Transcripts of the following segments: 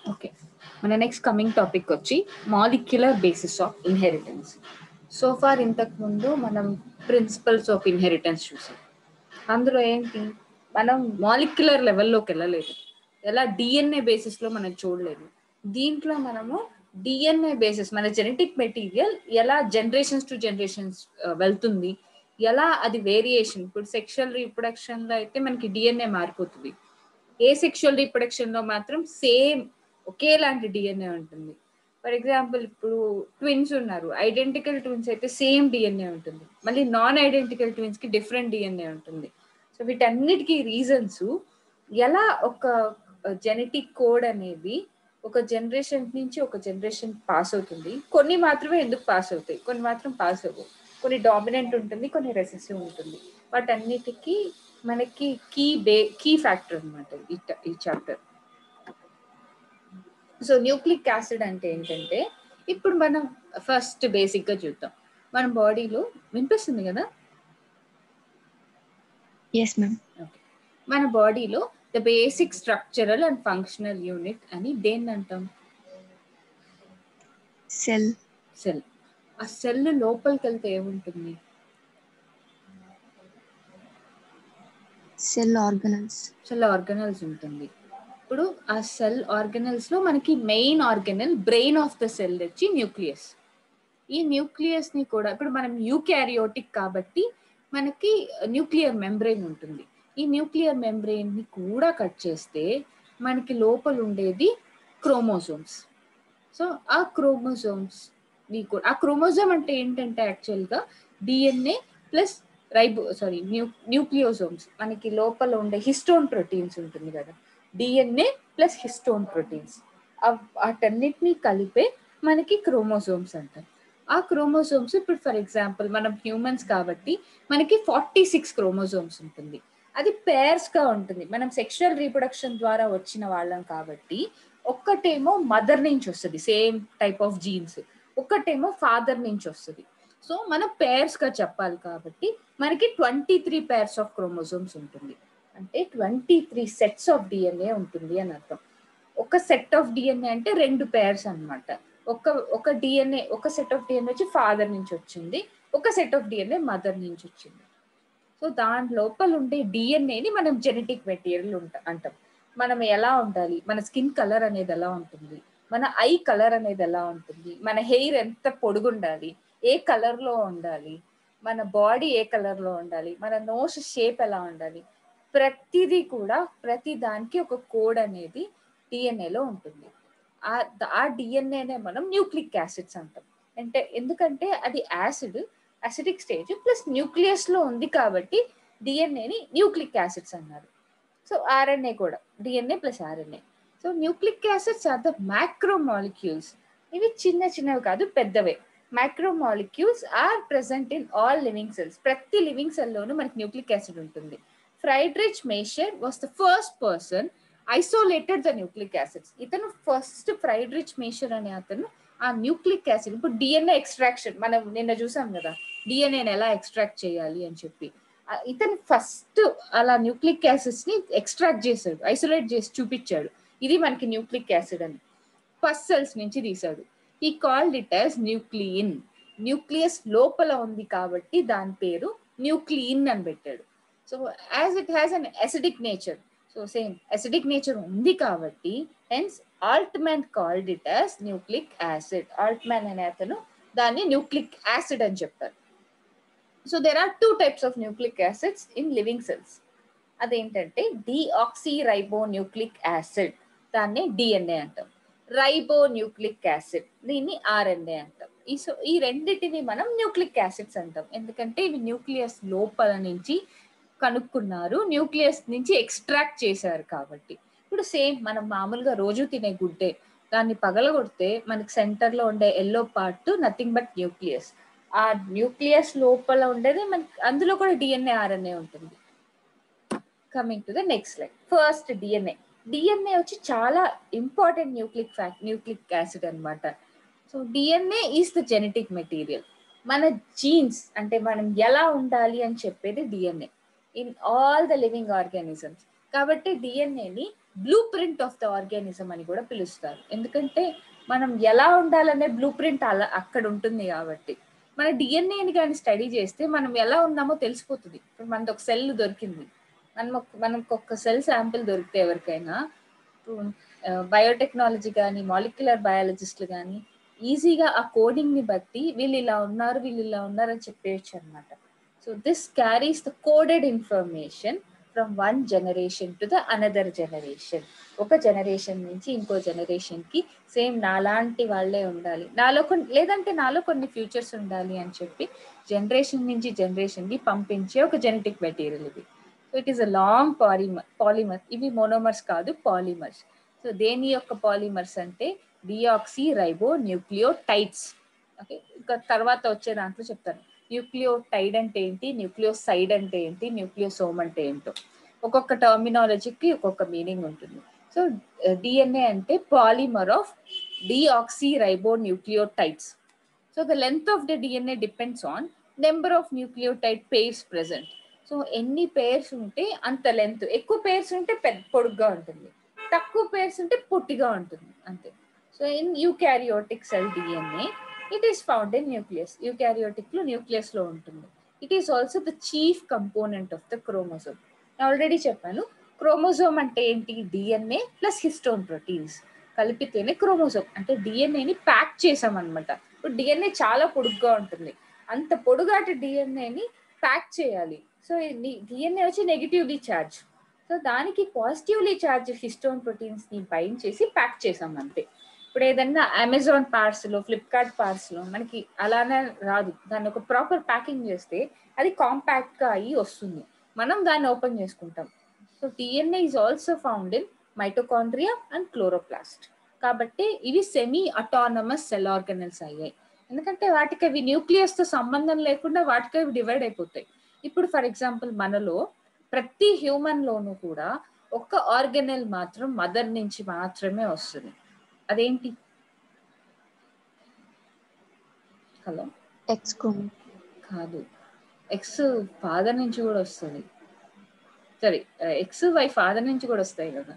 Okay మన next coming topic వచ్చి molecular basis of inheritance so far ఇంతకు ముందు మనం ప్రిన్సిపల్స్ ఆఫ్ ఇన్హెరిటెన్స్ చూసాం అందులో ఏంటి మనం మాలిక్యులర్ లెవెల్లోకి వెళ్ళలేదు ఎలా డిఎన్ఏ బేసిస్లో మనం చూడలేదు దీంట్లో మనము డిఎన్ఏ బేసిస్ మన జెనెటిక్ మెటీరియల్ ఎలా జనరేషన్స్ టు జనరేషన్స్ వెళ్తుంది ఎలా అది వేరియేషన్ ఇప్పుడు సెక్షువల్ రీప్రొడక్షన్ లో అయితే మనకి డిఎన్ఏ మారిపోతుంది ఏ సెక్షువల్ రీప్రొడక్షన్ లో మాత్రం సేమ్ ఒకేలాంటి డిఎన్ఏ ఉంటుంది ఫర్ ఎగ్జాంపుల్ ఇప్పుడు ట్విన్స్ ఉన్నారు ఐడెంటికల్ ట్విన్స్ అయితే సేమ్ డిఎన్ఏ ఉంటుంది మళ్ళీ నాన్ ఐడెంటికల్ ట్విన్స్ కి డిఫరెంట్ డిఎన్ఏ ఉంటుంది సో వీటన్నిటికీ రీజన్స్ ఎలా ఒక జెనెటిక్ కోడ్ అనేది ఒక జనరేషన్ నుంచి ఒక జనరేషన్ పాస్ అవుతుంది కొన్ని మాత్రమే ఎందుకు పాస్ అవుతాయి కొన్ని మాత్రం పాస్ అవ్వవు కొన్ని డామినెంట్ ఉంటుంది కొన్ని రెసెసివ్ ఉంటుంది వాటన్నిటికీ మనకి కీ బే కీ ఫ్యాక్టర్ అనమాట ఈ చాప్టర్ సో న్యూక్లిక్ యాసిడ్ అంటే ఏంటంటే ఇప్పుడు మనం ఫస్ట్ బేసిక్ గా చూద్దాం మన బాడీలో వినిపిస్తుంది కదా ఎస్ మ్యామ్ మన బాడీలో the basic structural and functional unit అని దేన్ని అంటాం సెల్ సెల్ ఆ సెల్ లోపలికి వెళ్తే ఏముంటుంది సెల్ ఆర్గనల్స్ సెల్ ఆర్గనల్స్ ఉంటుంది ఇప్పుడు ఆ సెల్ ఆర్గనల్స్ లో మనకి main organelle brain of the cell వచ్చి న్యూక్లియస్ ఈ న్యూక్లియస్ ని కూడా ఇప్పుడు మనం యూకారియోటిక్ కాబట్టి మనకి న్యూక్లియర్ మెంబ్రెయిన్ ఉంటుంది ఈ న్యూక్లియర్ మెంబ్రెయిన్ ని కూడా కట్ చేస్తే మనకి లోపల ఉండేది క్రోమోజోమ్స్ సో ఆ క్రోమోజోమ్స్ కూడా ఆ క్రోమోజోమ్ అంటే ఏంటంటే యాక్చువల్గా DNA plus ribo sorry nu nucleosomes మనకి లోపల ఉండే హిస్టోన్ ప్రోటీన్స్ ఉంటుంది కదా డిఎన్ఏ ప్లస్ హిస్టోన్ ప్రోటీన్స్ వాటన్నిటిని కలిపే మనకి క్రోమోజోమ్స్ అంటాం ఆ క్రోమోజోమ్స్ ఇప్పుడు ఫర్ ఎగ్జాంపుల్ మనం హ్యూమన్స్ కాబట్టి మనకి ఫార్టీ సిక్స్ క్రోమోజోమ్స్ ఉంటుంది అది పేర్స్ గా ఉంటుంది మనం సెక్షువల్ రీప్రొడక్షన్ ద్వారా వచ్చిన వాళ్ళం కాబట్టి ఒక్కటేమో మదర్ నుంచి వస్తుంది సేమ్ టైప్ ఆఫ్ జీన్స్ ఒక్కటేమో ఫాదర్ నుంచి వస్తుంది సో మనం పేర్స్ గా చెప్పాలి కాబట్టి మనకి twenty three pairs of chromosomes ఉంటుంది అంటే twenty three sets of DNA ఉంటుంది అని అర్థం ఒక సెట్ ఆఫ్ డిఎన్ఏ అంటే రెండు పేర్స్ అనమాట ఒక ఒక డిఎన్ఏ ఒక సెట్ ఆఫ్ డిఎన్ఏ వచ్చి ఫాదర్ నుంచి వచ్చింది ఒక సెట్ ఆఫ్ డిఎన్ఏ మదర్ నుంచి వచ్చింది సో దాని లోపల ఉండే డిఎన్ఏని మనం జెనెటిక్ మెటీరియల్ ఉంట అంటాం మనం ఎలా ఉండాలి మన స్కిన్ కలర్ అనేది ఎలా ఉంటుంది మన ఐ కలర్ అనేది ఎలా ఉంటుంది మన హెయిర్ ఎంత పొడుగుండాలి ఏ కలర్ లో ఉండాలి మన బాడీ ఏ కలర్ లో ఉండాలి మన నోస్ షేప్ ఎలా ఉండాలి ప్రతిదీ కూడా ప్రతి దానికి ఒక కోడ్ అనేది డిఎన్ఏలో ఉంటుంది ఆ ఆ డిఎన్ఏనే మనం న్యూక్లిక్ యాసిడ్స్ అంటాం అంటే ఎందుకంటే అది acid acidic stage plus nucleus లో ఉంది కాబట్టి డిఎన్ఏని న్యూక్లిక్ యాసిడ్స్ అన్నారు సో ఆర్ఎన్ఏ కూడా DNA plus RNA so nucleic acids are the macromolecules ఇవి చిన్న చిన్నవి కాదు పెద్దవే micromolecules are present in all living cells ప్రతి లివింగ్ సెల్లోనూ మనకి న్యూక్లిక్ యాసిడ్ ఉంటుంది Friedrich Miescher was the first person isolated the nucleic acids ఇతను ఫస్ట్ ఫ్రైడ్రిచ్ మేషర్ అనే అతను ఆ న్యూక్లిక్ యాసిడ్ ఇప్పుడు డిఎన్ఏ ఎక్స్ట్రాక్షన్ మనం నిన్న చూసాం కదా డిఎన్ఏని ఎలా ఎక్స్ట్రాక్ట్ చేయాలి అని చెప్పి ఇతను ఫస్ట్ అలా న్యూక్లిక్ యాసిడ్స్ ని ఎక్స్ట్రాక్ట్ చేశాడు ఐసోలేట్ చేసి చూపించాడు ఇది మనకి న్యూక్లిక్ యాసిడ్ అని ఫస్ట్ సెల్స్ నుంచి తీశాడు ఈ called it as nuclein nucleus లోపల ఉంది కాబట్టి దాని పేరు న్యూక్లియిన్ అని పెట్టాడు so as it has an acidic nature so same acidic nature ఉంది కాబట్టి hence Altmann called it as nucleic acid Altmann అనే అతను దాన్ని న్యూక్లిక్ యాసిడ్ అని చెప్పారు so there are two types of nucleic acids in living cells అదేంటంటే రైబో nucleic acid దాన్ని DNA అంటాం రైబో న్యూక్లిక్ యాసిడ్ దీన్ని ఆర్ఎన్ఏ అంటాం ఈ సో ఈ రెండింటిని మనం న్యూక్లిక్ యాసిడ్స్ అంటాం ఎందుకంటే ఇవి న్యూక్లియస్ లోపల నుంచి కనుక్కున్నారు న్యూక్లియస్ నుంచి ఎక్స్ట్రాక్ట్ చేశారు కాబట్టి ఇప్పుడు సేమ్ మనం మామూలుగా రోజు తినే గుడ్డే దాన్ని పగలగొడితే మనకి సెంటర్ లో ఉండే yellow part nothing but nucleus ఆ న్యూక్లియస్ లోపల ఉండేది మనకి అందులో కూడా డిఎన్ఏ ఆర్ఎన్ఏ ఉంటుంది coming to the next line first DNA DNA వచ్చి చాలా important nucleic fact nucleic acid అనమాట so DNA is the genetic material మన జీన్స్ అంటే మనం ఎలా ఉండాలి అని చెప్పేది DNA in all the living organisms కాబట్టి డిఎన్ఏని blueprint of the organism అని కూడా పిలుస్తారు ఎందుకంటే మనం ఎలా ఉండాలనే బ్లూ ప్రింట్ అలా అక్కడ ఉంటుంది కాబట్టి మన డిఎన్ఏని కానీ స్టడీ చేస్తే మనం ఎలా ఉన్నామో తెలిసిపోతుంది ఇప్పుడు మనది ఒక సెల్ దొరికింది మనం ఒక- మనకు ఒక సెల్ శాంపిల్ దొరికితే ఎవరికైనా బయోటెక్నాలజీ కానీ మాలిక్యులర్ బయాలజిస్టులు కానీ ఈజీగా ఆ కోడింగ్ ని బట్టి వీళ్ళు ఇలా ఉన్నారు వీళ్ళు ఇలా ఉన్నారు అని చెప్పేయచ్చు అనమాట so this carries the coded information from one generation to the another generation ఒక జనరేషన్ నుంచి ఇంకో జనరేషన్ కి సేమ్ నాలాంటి వాళ్ళే ఉండాలి నాలో కొన్ని లేదంటే నాలో కొన్ని ఫ్యూచర్స్ ఉండాలి అని చెప్పి జనరేషన్ నుంచి జనరేషన్ కి పంపించే ఒక జెనెటిక్ మెటీరియల్ ఇది so it is a long polymer polymer ఇవి మోనోమర్స్ కాదు పాలిమర్స్ సో దేని యొక్క పాలిమర్స్ అంటే డియాక్సీ రైబో న్యూక్లియోటైడ్స్ ఓకే ఇంకా తర్వాత వచ్చే దాంట్లో చెప్తాను న్యూక్లియోటైడ్ అంటే ఏంటి న్యూక్లియోసైడ్ అంటే ఏంటి న్యూక్లియోసోమ్ అంటే ఏంటో ఒక్కొక్క టర్మినాలజీకి ఒక్కొక్క మీనింగ్ ఉంటుంది సో డిఎన్ఏ అంటే polymer of deoxyribonucleotides so the length of the DNA depends on number of nucleotide pairs present so ఎన్ని పేర్స్ ఉంటే అంత లెంత్ ఎక్కువ పేర్స్ ఉంటే పెద్ద పొడుగ్గా ఉంటుంది తక్కువ పేర్స్ ఉంటే పొట్టిగా ఉంటుంది అంతే so in eukaryotic cell DNA it is found in nucleus eukaryotic లో న్యూక్లియస్ లో ఉంటుంది it is also the chief component of the chromosome already చెప్పాను క్రోమోజోమ్ అంటే ఏంటి డిఎన్ఏ ప్లస్ హిస్టోన్ ప్రోటీన్స్ కలిపితేనే క్రోమోజోమ్ అంటే డిఎన్ఏని ప్యాక్ చేసాం అనమాట ఇప్పుడు డిఎన్ఏ చాలా పొడుగ్గా ఉంటుంది అంత పొడుగాటి డిఎన్ఏని ప్యాక్ చేయాలి సో డిఎన్ఏ వచ్చి నెగిటివ్లీ ఛార్జ్ సో దానికి పాజిటివ్లీ ఛార్జ్ హిస్టోన్ ప్రోటీన్స్ ని బైండ్ చేసి ప్యాక్ చేసాం అంతే ఇప్పుడు ఏదన్నా అమెజాన్ పార్స్ లో ఫ్లిప్కార్ట్ పార్స్ లో మనకి అలానే రాదు దాన్ని ఒక ప్రాపర్ ప్యాకింగ్ చేస్తే అది కాంపాక్ట్ గా అయ్యి వస్తుంది మనం దాన్ని ఓపెన్ చేసుకుంటాం so DNA is also found in mitochondria and chloroplast కాబట్టి ఇవి సెమీ అటానమస్ సెల్ ఆర్గనల్స్ అయ్యాయి ఎందుకంటే వాటికి అవి న్యూక్లియస్ తో సంబంధం లేకుండా వాటికి అవి డివైడ్ అయిపోతాయి ఇప్పుడు ఫర్ ఎగ్జాంపుల్ మనలో ప్రతి హ్యూమన్ లోనూ కూడా ఒక్క ఆర్గనల్ మాత్రం మదర్ నుంచి మాత్రమే వస్తుంది అదేంటి హలో ఎక్స్ క్రోమ్ కాదు ఎక్స్ ఫాదర్ నుంచి కూడా వస్తుంది సరే ఎక్స్ వై ఫాదర్ నుంచి కూడా వస్తాయి కదా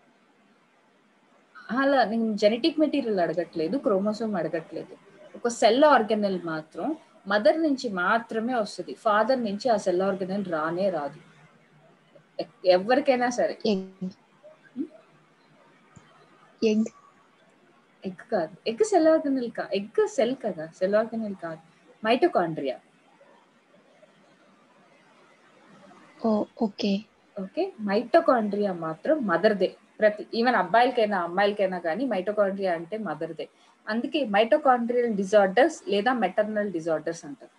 అలా నేను జెనెటిక్ మెటీరియల్ అడగట్లేదు క్రోమోసోమ్ అడగట్లేదు ఒక సెల్ ఆర్గనల్ మాత్రం మదర్ నుంచి మాత్రమే వస్తుంది ఫాదర్ నుంచి ఆ సెల్ ఆర్గనల్ రానే రాదు ఎ- ఎవరికైనా సరే ఎగ్ ఎగ్ ఎగ్ కాదు ఎగ్ సెల్ ఆర్గనల్ కా ఎగ్ సెల్ కదా సెల్ ఆర్గనల్ కాదు mitochondria oh okay okay mitochondria మాత్రం మదర్దే ప్రతి ఈవెన్ అబ్బాయిలకైనా అమ్మాయిలకైనా కానీ మైటోకాండ్రియా అంటే మదర్దే అందుకే మైటోకాండ్రియల్ డిజార్డర్స్ లేదా మెటర్నల్ డిజార్డర్స్ అంటారు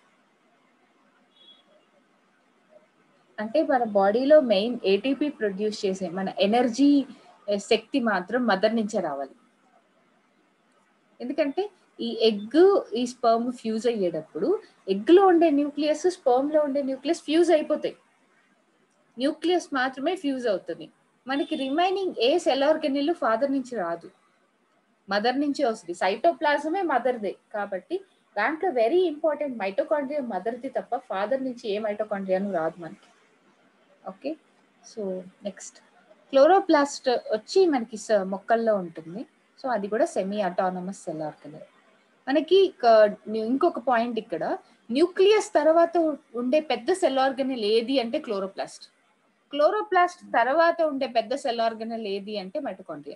అంటే మన బాడీలో మెయిన్ ఏటీపీ ప్రొడ్యూస్ చేసే మన ఎనర్జీ శక్తి మాత్రం మదర్ నుంచే రావాలి ఎందుకంటే ఈ ఎగ్ ఈ స్పర్మ్ ఫ్యూజ్ అయ్యేటప్పుడు ఎగ్ లో ఉండే న్యూక్లియస్ స్పర్మ్ లో ఉండే న్యూక్లియస్ ఫ్యూజ్ అయిపోతాయి న్యూక్లియస్ మాత్రమే ఫ్యూజ్ అవుతుంది మనకి remaining a cell organelle father నుంచి రాదు మదర్ నుంచి వస్తుంది సైటోప్లాజమే మదర్దే కాబట్టి దాంట్లో వెరీ ఇంపార్టెంట్ మైటోకాండ్రియా మదర్ది తప్ప ఫాదర్ నుంచి ఏ మైటోకాండ్రియాను రాదు మనకి ఓకే సో నెక్స్ట్ క్లోరోప్లాస్ట్ వచ్చి మనకి స- మొక్కల్లో ఉంటుంది సో అది కూడా సెమీ అటానమస్ సెల్ ఆర్గనల్ మనకి క- ఇంకొక పాయింట్ ఇక్కడ న్యూక్లియస్ తర్వాత ఉ- ఉండే పెద్ద సెల్ ఆర్గనల్ ఏది అంటే క్లోరోప్లాస్ట్ క్లోరోప్లాస్ట్ తర్వాత ఉండే పెద్ద సెల్ ఆర్గనల్ ఏది అంటే mitochondria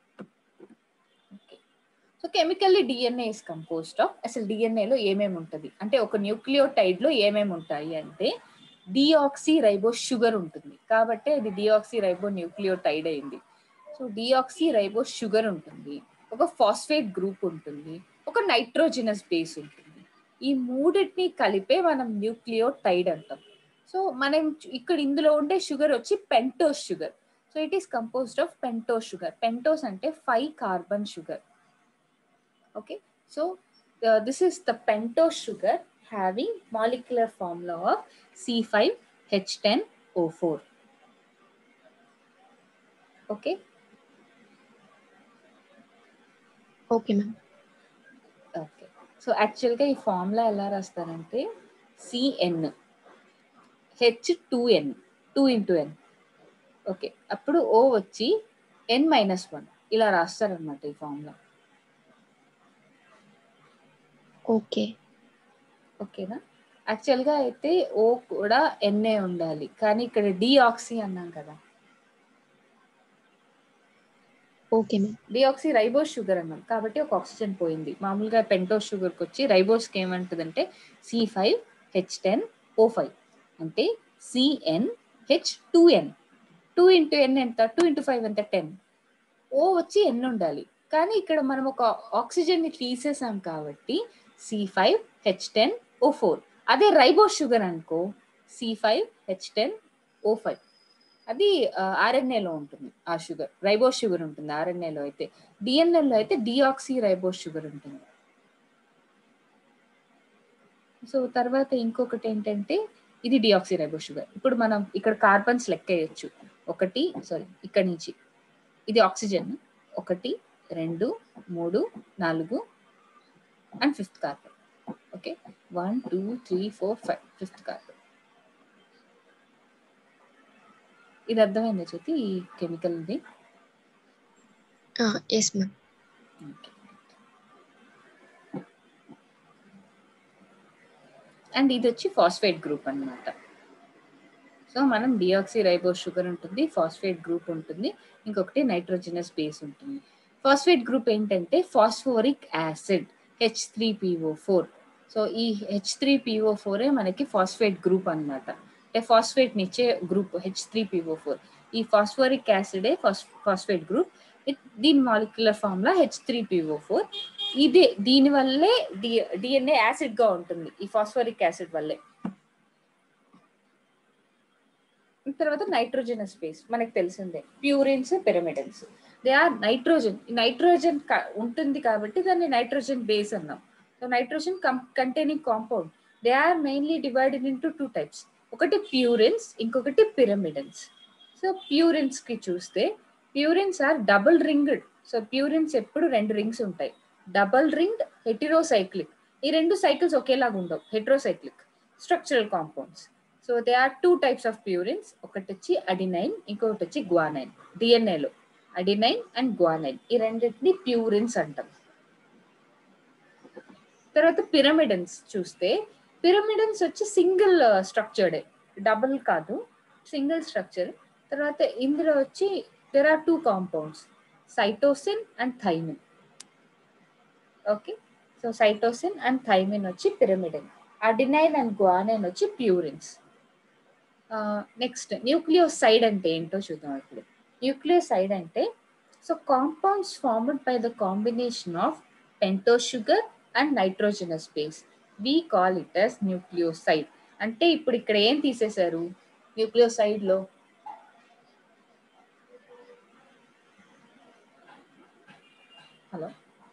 so chemically DNA is composed of అసలు DNA లో ఏమేమి ఉంటుంది అంటే ఒక న్యూక్లియోటైడ్ లో ఏమేమి ఉంటాయి అంటే డిఆక్సీ రైబో షుగర్ ఉంటుంది కాబట్టి అది డిఆక్సీ రైబో న్యూక్లియోటైడ్ అయింది సో డిఆక్సీ రైబో షుగర్ ఉంటుంది ఒక ఫాస్ఫేట్ గ్రూప్ ఉంటుంది ఒక నైట్రోజినస్ బేస్ ఉంటుంది ఈ మూడింటిని కలిపే మనం న్యూక్లియోటైడ్ అంటాం సో మనం చు- ఇక్కడ ఇందులో ఉండే షుగర్ వచ్చి pentose sugar so it is composed of pentose sugar pentose అంటే five carbon sugar okay so uh, this is the pentose sugar having molecular formula of c5h10o4 okay okay ma'am okay so యాక్చువల్గా ఈ formula ఎలా రాస్తారంటే C N H two N two into N okay అప్పుడు O వచ్చి ఎన్ minus one ఇలా రాస్తారనమాట ఈ formula okay ఓకేనా యాక్చువల్గా అయితే ఓ కూడా ఎన్ఏ ఉండాలి కానీ ఇక్కడ డిఆక్సీ అన్నాం కదా okay ma'am deoxy ribose sugar అన్నాం కాబట్టి ఒక ఆక్సిజన్ పోయింది మామూలుగా పెంటోస్ షుగర్కి వచ్చి రైబోస్కి ఏమంటుందంటే C five H ten O five అంటే C N H two N two into N ఎంత టూ ఇంటూ ఫైవ్ ఎంత టెన్ ఓ వచ్చి ఎన్ ఉండాలి కానీ ఇక్కడ మనం ఒక ఆక్సిజన్ ని తీసేసాం కాబట్టి C five H ten O four అదే రైబోస్ షుగర్ అనుకో C five H ten O five అది ఆర్ఎన్ఏలో ఉంటుంది ఆ షుగర్ రైబోస్ షుగర్ ఉంటుంది ఆర్ఎన్ఏలో అయితే డిఎన్ఏలో అయితే డిఆక్సీ రైబోస్ షుగర్ ఉంటుంది సో తర్వాత ఇంకొకటి ఏంటంటే ఇది డిఆక్సీ రైబోస్ షుగర్ ఇప్పుడు మనం ఇక్కడ కార్బన్స్ లెక్క వేయచ్చు ఒకటి సారీ ఇక్కడ నుంచి ఇది ఆక్సిజన్ ఒకటి రెండు మూడు నాలుగు and fifth carbon okay one two three four five fifth carbon ఇది అర్థమైందా జ్యోతి ఈ కెమికల్ది ఎస్ మ్యామ్ అండ్ ఇది వచ్చి ఫాస్ఫేట్ గ్రూప్ అన్నమాట సో మనం డిఆక్సీ రైబోస్ షుగర్ ఉంటుంది ఫాస్ఫేట్ గ్రూప్ ఉంటుంది ఇంకొకటి నైట్రోజనస్ బేస్ ఉంటుంది ఫాస్ఫేట్ గ్రూప్ ఏంటంటే phosphoric acid H three PO four so ఈ హెచ్ త్రీ పిఓ ఫోరే మనకి ఫాస్ఫేట్ గ్రూప్ అన్నమాట అంటే ఫాస్ఫేట్ నిచ్చే group H three PO four ఈ ఫాస్ఫోరిక్ యాసిడే ఫాస్ఫేట్ గ్రూప్ దీని molecular formula H three PO four ఇదే దీని వల్లే డి డిఎన్ఏ యాసిడ్ గా ఉంటుంది ఈ ఫాస్ఫోరిక్ యాసిడ్ వల్లే తర్వాత నైట్రోజనస్ స్పేస్ మనకు తెలిసిందే purines pyrimidines they are nitrogen nitrogen ఉంటుంది కాబట్టి దాన్ని నైట్రోజన్ బేస్ అన్నాం so nitrogen containing compound they are mainly divided into two types ఒకటి ప్యూరిన్స్ ఇంకొకటి పిరమిడన్స్ సో ప్యూరిన్స్ కి చూస్తే purines are double ringed so purines ఎప్పుడు రెండు రింగ్స్ ఉంటాయి డబల్ రింగ్డ్ హెటిరోసైక్లిక్ ఈ రెండు సైకిల్స్ ఒకేలాగా ఉండవు heterocyclic structural compounds so they are two types of purines ఒకటి వచ్చి అడినైన్ ఇంకొకటి వచ్చి గ్వానైన్ డిఎన్ఏలో అడినైన్ అండ్ గ్వానైన్ ఈ రెండింటిని ప్యూరిన్స్ అంటాం తర్వాత పిరమిడన్స్ చూస్తే పిరమిడన్స్ వచ్చి సింగిల్ స్ట్రక్చర్డే డబుల్ కాదు సింగిల్ స్ట్రక్చర్ తర్వాత ఇందులో వచ్చి there are two compounds cytosine and thymine okay so cytosine and thymine వచ్చి పిరమిడిన్ అడినైన్ అండ్ గ్వానైన్ వచ్చి ప్యూరిన్స్ నెక్స్ట్ న్యూక్లియోసైడ్ అంటే ఏంటో చూద్దాం ఇప్పుడు న్యూక్లియోసైడ్ అంటే so compounds formed by the combination of pentose sugar and nitrogenous base we call it as nucleoside అంటే ఇప్పుడు ఇక్కడ ఏం తీసేశారు న్యూక్లియోసైడ్ లో హలో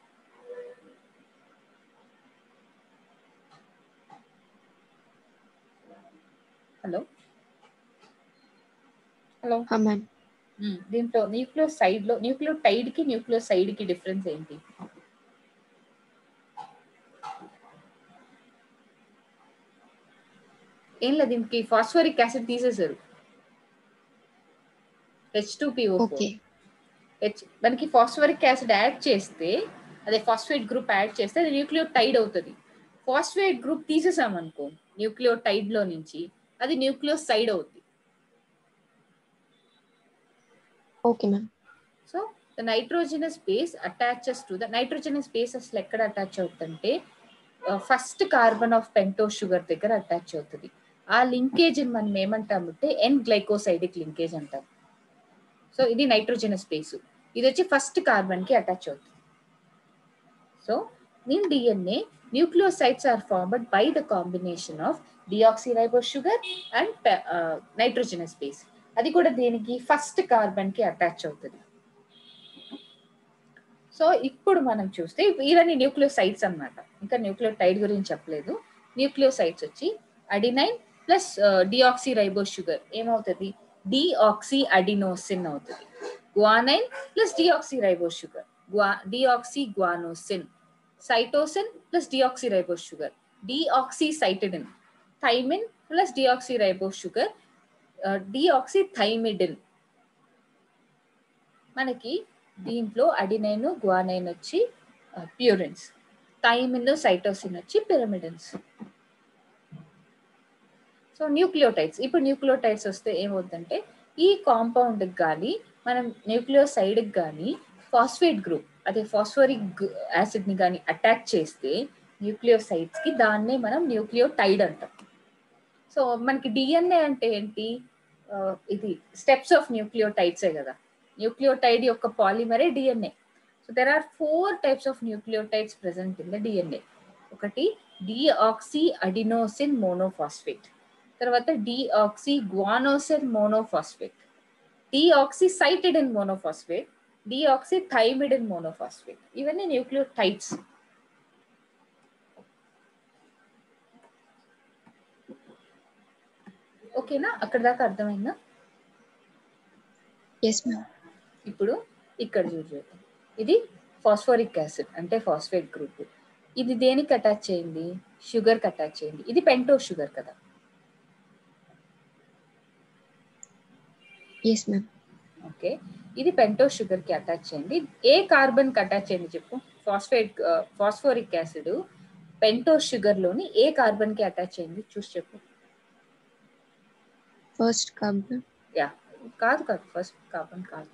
హలో హలో మ్యామ్ దీంట్లో న్యూక్లియో సైడ్ లో న్యూక్లియో టైడ్ కి న్యూక్లియో సైడ్ కి డిఫరెన్స్ ఏంటి ఏం లేదు దీనికి ఫాస్ఫోరిక్ యాసిడ్ తీసేశారు H two PO okay H మనకి ఫాస్ఫోరిక్ యాసిడ్ యాడ్ చేస్తే అదే ఫాస్ఫేట్ గ్రూప్ యాడ్ చేస్తే అది న్యూక్లియో టైడ్ అవుతుంది ఫాస్ఫేట్ గ్రూప్ తీసేసాం అనుకో న్యూక్లియో టైడ్ లో నుంచి అది న్యూక్లియో సైడ్ అవుతుంది okay ma'am so the nitrogenous base attaches to the nitrogenous base అసలు ఎక్కడ అటాచ్ అవుతుందంటే first carbon of pentose sugar దగ్గర అటాచ్ అవుతుంది ఆ లింకేజ్ మనం ఏమంటామంటే ఎన్ గ్లైకోసైడిక్ లింకేజ్ అంటాం సో ఇది నైట్రోజనస్ బేస్ ఇది వచ్చి ఫస్ట్ కార్బన్ కి అటాచ్ అవుతుంది so in DNA nucleosides are formed by the combination of deoxyribose sugar and nitrogenous base అది కూడా దీనికి ఫస్ట్ కార్బన్ కి అటాచ్ అవుతుంది సో ఇప్పుడు మనం చూస్తే ఇవన్నీ న్యూక్లియోసైడ్స్ అన్నమాట ఇంకా న్యూక్లియోటైడ్ గురించి చెప్పలేదు న్యూక్లియోసైడ్స్ వచ్చి adenine plus deoxy ribose sugar ఏమవుతుంది డిఆక్సీ అడినోసిన్ అవుతుంది guanine plus deoxy ribose sugar గ్వా deoxy guanosine cytosine plus deoxy ribose sugar deoxy cytidine thymine plus deoxy ribose sugar deoxy thymidine మనకి దీంట్లో అడినైన్ గ్వానైన్ వచ్చి purines thymine cytosine వచ్చి pyrimidines so nucleotides ఇప్పుడు nucleotides వస్తే ఏమవుతుందంటే ఈ కాంపౌండ్కి కానీ మనం న్యూక్లియోసైడ్కి కానీ ఫాస్ఫేట్ గ్రూప్ అదే ఫాస్ఫోరిక్ యాసిడ్ని కానీ అటాక్ చేస్తే న్యూక్లియోసైడ్స్కి దాన్నే మనం న్యూక్లియోటైడ్ అంటాం సో మనకి డిఎన్ఏ అంటే ఏంటి ఆ, ఇది స్టెప్స్ ఆఫ్ న్యూక్లియోటైడ్సే కదా న్యూక్లియోటైడ్ యొక్క పాలిమరే DNA so there are four types of nucleotides present in the DNA ఒకటి డిఆక్సీ అడినోసిన్ మోనోఫాస్ఫేట్ తర్వాత deoxy guanosine monophosphate deoxy cytidine monophosphate deoxy thymidine monophosphate ఇవన్నీ న్యూక్లియోటైడ్స్ ఓకేనా అక్కడ దాకా అర్థమైందా ఎస్ మ్యామ్ ఇప్పుడు ఇక్కడ చూద్దాం ఇది ఫాస్ఫోరిక్ యాసిడ్ అంటే ఫాస్ఫేట్ గ్రూప్ ఇది దేనికి అటాచ్ చేయండి షుగర్ కి అటాచ్ చేయండి ఇది పెంటో షుగర్ కదా ఎస్ మ్యామ్ ఓకే ఇది పెంటో షుగర్ కి అటాచ్ చేయండి ఏ కార్బన్ కి అటాచ్ చేయండి చెప్పు phosphate phosphoric acid pentose sugar లోని ఏ కార్బన్ కి అటాచ్ చేయండి చూసి చెప్పు ఫస్ట్ కార్బన్ యా కాదు కాదు ఫస్ట్ కార్బన్ కాదు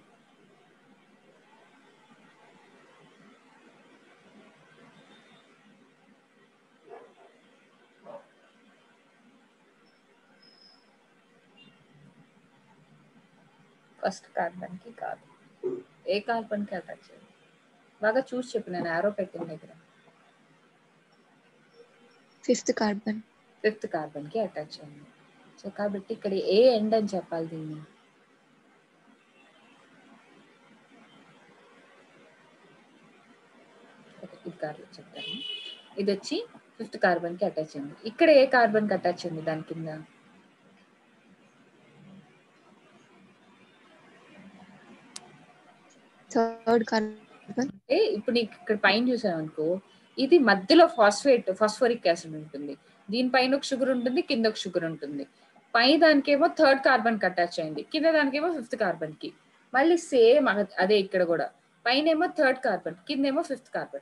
ఫస్ట్ కార్బన్ కి కాదు ఏ కార్బన్ కి అటాచ్ చేయాలి బాగా చూసి చెప్పు నేను ఆరో పెట్టిన దగ్గర ఫిఫ్త్ కార్బన్ ఫిఫ్త్ కార్బన్ కి అటాచ్ చేయండి సో కాబట్టి ఇక్కడ ఏ ఎండ్ అని చెప్పాలి దీన్ని ఓకే, ఇది కార్బన్ చెప్తాను ఇది వచ్చి ఫిఫ్త్ కార్బన్ కి అటాచ్ అయింది ఇక్కడ ఏ కార్బన్ కి అటాచ్ అయింది దాని కింద థర్డ్ కార్బన్ అంటే ఇప్పుడు నీకు ఇక్కడ పైన చూసాను అనుకో ఇది మధ్యలో ఫాస్ఫేట్ ఫాస్ఫోరిక్ యాసిడ్ ఉంటుంది దీనిపైన ఒక షుగర్ ఉంటుంది కింద ఒక షుగర్ ఉంటుంది పై దానికేమో థర్డ్ కార్బన్ కి అటాచ్ అయింది కింద దానికేమో ఫిఫ్త్ కార్బన్ కి మళ్ళీ సేమ్ అదే ఇక్కడ కూడా పైన ఏమో థర్డ్ కార్బన్ కిందేమో ఫిఫ్త్ కార్బన్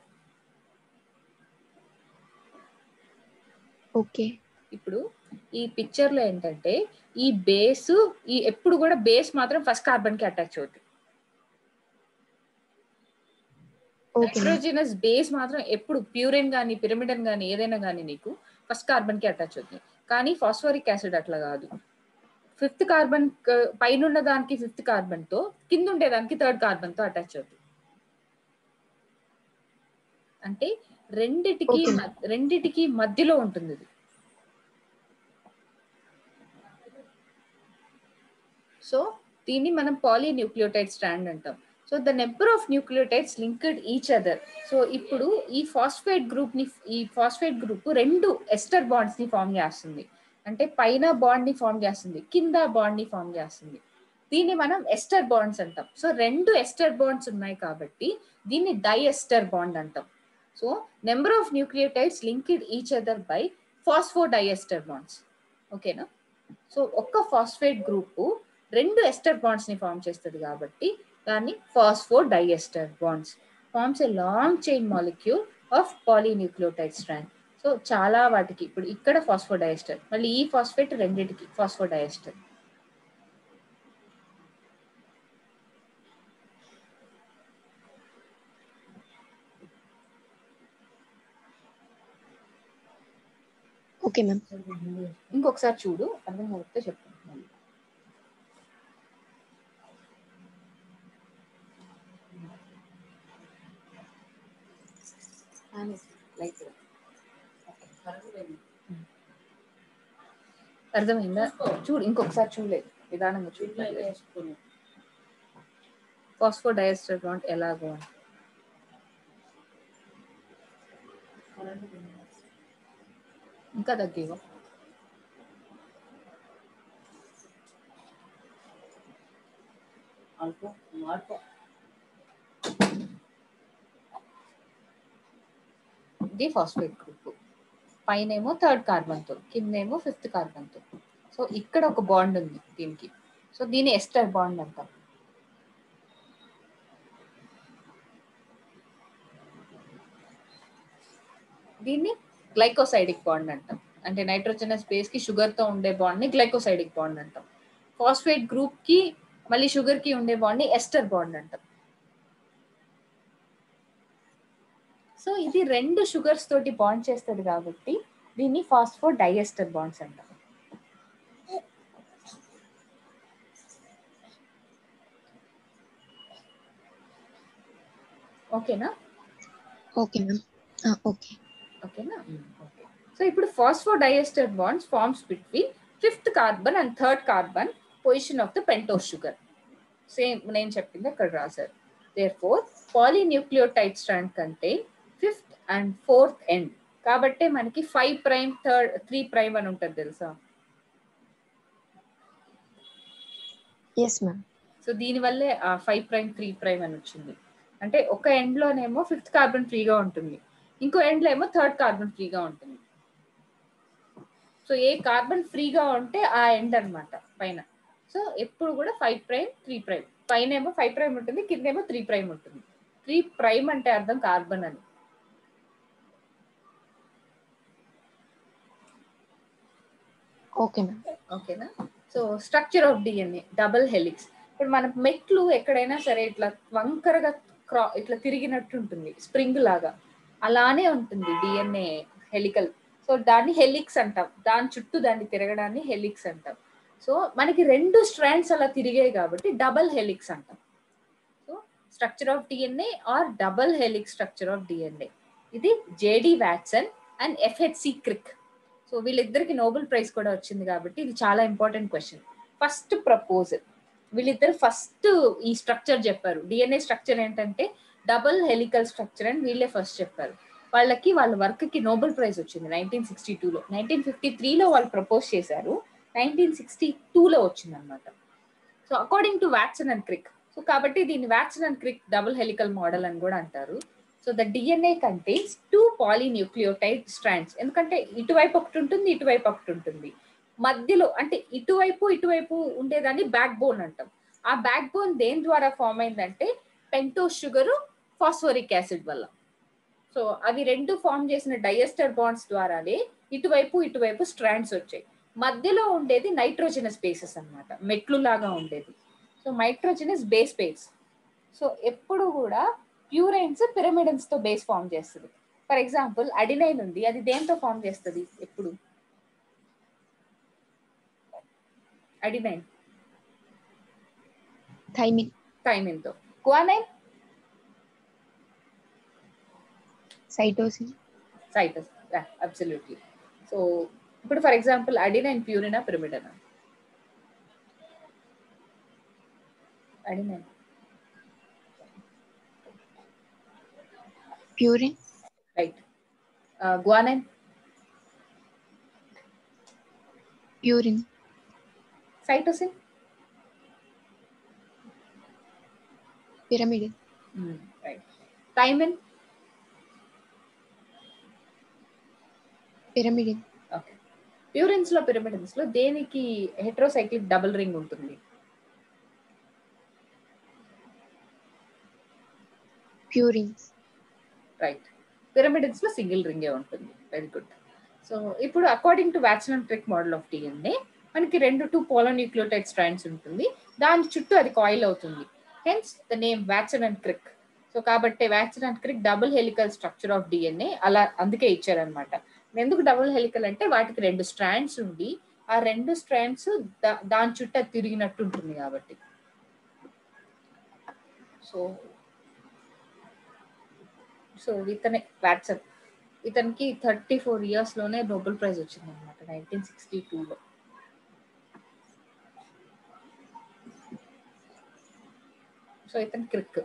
ఓకే ఇప్పుడు ఈ పిక్చర్ లో ఏంటంటే ఈ బేస్ ఈ ఎప్పుడు కూడా బేస్ మాత్రం ఫస్ట్ కార్బన్ కి అటాచ్ అవుతుంది ఓకే మ్యామ్ నైట్రోజినస్ బేస్ మాత్రం ఎప్పుడు ప్యూరిన్ కానీ పిరమిడన్ కానీ ఏదైనా కానీ నీకు ఫస్ట్ కార్బన్ కి అటాచ్ అవుతుంది కానీ ఫాస్ఫోరిక్ యాసిడ్ అట్లా కాదు ఫిఫ్త్ కార్బన్ పైన ఉన్న దానికి ఫిఫ్త్ కార్బన్ తో కింద ఉండే దానికి థర్డ్ కార్బన్ తో అటాచ్ అవుతుంది అంటే రెండిటికి Okay. మ- రెండిటికి మధ్యలో ఉంటుంది ఇది సో దీన్ని మనం పాలీన్యూక్లియోటైడ్ స్ట్రాండ్ అంటాం so the number of nucleotides linked each other so ఇప్పుడు ఈ ఫాస్ఫేట్ గ్రూప్ ని ఈ ఫాస్ఫేట్ గ్రూప్ రెండు ఎస్టర్ బాండ్స్ ని ఫామ్ చేస్తుంది అంటే పైన బాండ్ ని ఫామ్ చేస్తుంది కింద బాండ్ ని ఫామ్ చేస్తుంది దీన్ని మనం ఎస్టర్ బాండ్స్ అంటాం సో రెండు ఎస్టర్ బాండ్స్ ఉన్నాయి కాబట్టి దీన్ని డై ఎస్టర్ బాండ్ అంటాం so number of nucleotides linked each other by phosphodiester bonds ఓకేనా సో ఒక్క ఫాస్ఫేట్ గ్రూప్ రెండు ఎస్టర్ బాండ్స్ ని ఫామ్ చేస్తుంది కాబట్టి దాన్ని phosphodiester bonds forms a long chain molecule of polynucleotide strand so చాలా వాటికి ఇప్పుడు ఇక్కడ ఫాస్ఫో డైఎస్టర్ మళ్ళీ ఈ ఫాస్ఫేట్ రెండింటికి ఫాస్ఫో డైఎస్టర్ ఓకే మ్యామ్ ఇంకొకసారి చూడు అర్థం కాకపోతే చెప్తాను అర్థమైందా చూడు ఇంకొకసారి చూడలేదు విధానంగా చూడలేదు ఫాస్ఫో డైఎస్టర్ బాండ్ ఎలాగో అని ఇంకా తగ్గేవా ఇది ఫాస్ఫేట్ గ్రూప్ పైన ఏమో థర్డ్ కార్బన్ తో కిందేమో ఫిఫ్త్ కార్బన్ తో సో ఇక్కడ ఒక బాండ్ ఉంది దీనికి సో దీని ఎస్టర్ బాండ్ అంటాం దీన్ని గ్లైకోసైడిక్ బాండ్ అంటాం అంటే నైట్రోజనస్ బేస్ కి షుగర్ తో ఉండే బాండ్ ని గ్లైకోసైడిక్ బాండ్ అంటాం ఫాస్ఫేట్ గ్రూప్ కి మళ్ళీ షుగర్ కి ఉండే బాండ్ ని ఎస్టర్ బాండ్ అంటాం సో ఇది రెండు షుగర్స్ తోటి బాండ్ చేస్తుంది కాబట్టి దీన్ని ఫాస్ఫో డైఎస్టర్ బాండ్స్ అంటాం ఓకేనా ఓకే మ్యామ్ ఓకే ఓకేనా ఓకే సో ఇప్పుడు phosphodiester bonds forms between fifth carbon and third carbon position of the pentose sugar same నేను చెప్పింది అక్కడ రాశారు దేర్ ఫోర్ పాలీన్యూక్లియోటైడ్ స్ట్రాండ్ కంటే ఫిఫ్త్ అండ్ ఫోర్త్ ఎండ్ కాబట్టి మనకి five prime third three prime అని ఉంటుంది తెలుసా ఎస్ మ్యామ్ సో దీనివల్లే ఆ ఫైవ్ ప్రైమ్ త్రీ ప్రైమ్ అని వచ్చింది అంటే ఒక ఎండ్ లోనేమో ఫిఫ్త్ కార్బన్ ఫ్రీగా ఉంటుంది ఇంకో ఎండ్ లో ఏమో థర్డ్ కార్బన్ ఫ్రీగా ఉంటుంది సో ఏ కార్బన్ ఫ్రీగా ఉంటే ఆ ఎండ్ అన్నమాట పైన సో ఎప్పుడు కూడా ఫైవ్ ప్రైమ్ త్రీ ప్రైమ్ పైన ఏమో ఫైవ్ ప్రైమ్ ఉంటుంది కింద ఏమో త్రీ ప్రైమ్ ఉంటుంది త్రీ ప్రైమ్ అంటే అర్థం కార్బన్ అని ఓకే మ్యామ్ ఓకేనా so structure of DNA double helix ఇప్పుడు మన మెట్లు ఎక్కడైనా సరే ఇట్లా వంకరగా క్రా ఇట్లా తిరిగినట్టు ఉంటుంది స్ప్రింగ్ లాగా అలానే ఉంటుంది డిఎన్ఏ హెలికల్ సో దాన్ని హెలిక్స్ అంటాం దాని చుట్టూ దాన్ని తిరగడాన్ని హెలిక్స్ అంటాం సో మనకి రెండు స్ట్రాండ్స్ అలా తిరిగాయి కాబట్టి డబల్ హెలిక్స్ అంటాం so structure of DNA are double helix structure of DNA ఇది J D Watson and F H C Crick so వీళ్ళిద్దరికి నోబెల్ ప్రైజ్ కూడా వచ్చింది కాబట్టి ఇది చాలా ఇంపార్టెంట్ క్వశ్చన్ ఫస్ట్ ప్రపోజల్ వీళ్ళిద్దరు ఫస్ట్ ఈ స్ట్రక్చర్ చెప్పారు డిఎన్ఏ స్ట్రక్చర్ ఏంటంటే డబుల్ హెలికల్ స్ట్రక్చర్ అని వీళ్ళే ఫస్ట్ చెప్పారు వాళ్ళకి వాళ్ళ వర్క్ కి నోబెల్ ప్రైజ్ వచ్చింది నైన్టీన్ సిక్స్టీ టూలో నైన్టీన్ ఫిఫ్టీ త్రీలో వాళ్ళు ప్రపోజ్ చేశారు నైన్టీన్ సిక్స్టీ టూలో వచ్చింది అనమాట so according to Watson and Crick so కాబట్టి దీన్ని Watson and Crick double helical model అని కూడా అంటారు so the DNA contains two polynucleotide strands ఎందుకంటే ఇటువైపు ఒకటి ఉంటుంది ఇటువైపు ఒకటి ఉంటుంది మధ్యలో అంటే ఇటువైపు ఇటువైపు ఉండేదాన్ని బ్యాక్ బోన్ అంటాం ఆ బ్యాక్ బోన్ దేని ద్వారా ఫామ్ అయిందంటే పెంటోస్ షుగర్ ఫాస్ఫోరిక్ యాసిడ్ వల్ల సో అవి రెండు ఫామ్ చేసిన డైఎస్టర్ బాండ్స్ ద్వారానే ఇటువైపు ఇటువైపు స్ట్రాండ్స్ వచ్చాయి మధ్యలో ఉండేది నైట్రోజనస్ బేసెస్ అన్నమాట మెట్లు లాగా ఉండేది so nitrogenous base base so ఎప్పుడు కూడా ప్యూరైన్స్ పిరమిడన్స్ తో బేస్ ఫామ్ చేస్తుంది ఫర్ ఎగ్జాంపుల్ అడినైన్ ఉంది అది దేంతో ఫామ్ చేస్తుంది ఎప్పుడు అడినైన్ థైమిన్ థైమిన్ తో గువానైన్ సైటోసిన్ సైటస్ అబ్సల్యూట్లీ సో ఇప్పుడు ఫర్ ఎగ్జాంపుల్ అడినైన్ ప్యూరినా పిరమిడనా adenine purine right guanine purine cytosine pyrimidine right thymine pyrimidine okay purines లో పిరమిడన్స్ లో దేనికి హెట్రోసైక్లిక్ డబుల్ రింగ్ ఉంటుంది ప్యూరిన్స్ రైట్ పిరమిడన్స్ లో సింగిల్ రింగే ఉంటుంది వెరీ గుడ్ సో ఇప్పుడు according to Watson Crick model of DNA మనకి రెండు టూ పోలోన్యూక్లియోటైడ్ స్ట్రాండ్స్ ఉంటుంది దాని చుట్టూ అది కాయిల్ అవుతుంది hence the name Watson and Crick so కాబట్టి Watson and Crick double helical structure of DNA అలా అందుకే ఇచ్చారనమాట ఎందుకు డబుల్ హెలికల్ అంటే వాటికి రెండు స్ట్రాండ్స్ ఉండి ఆ రెండు స్ట్రాండ్స్ దాని చుట్టూ అది తిరిగినట్టు ఉంటుంది కాబట్టి సో సో ఇతనే వాట్సప్ ఇతనికి థర్టీ ఫోర్ ఇయర్స్ లోనే నోబెల్ ప్రైజ్ వచ్చింది అనమాట నైన్టీన్ సిక్స్టీ టూలో సో ఇతను Crick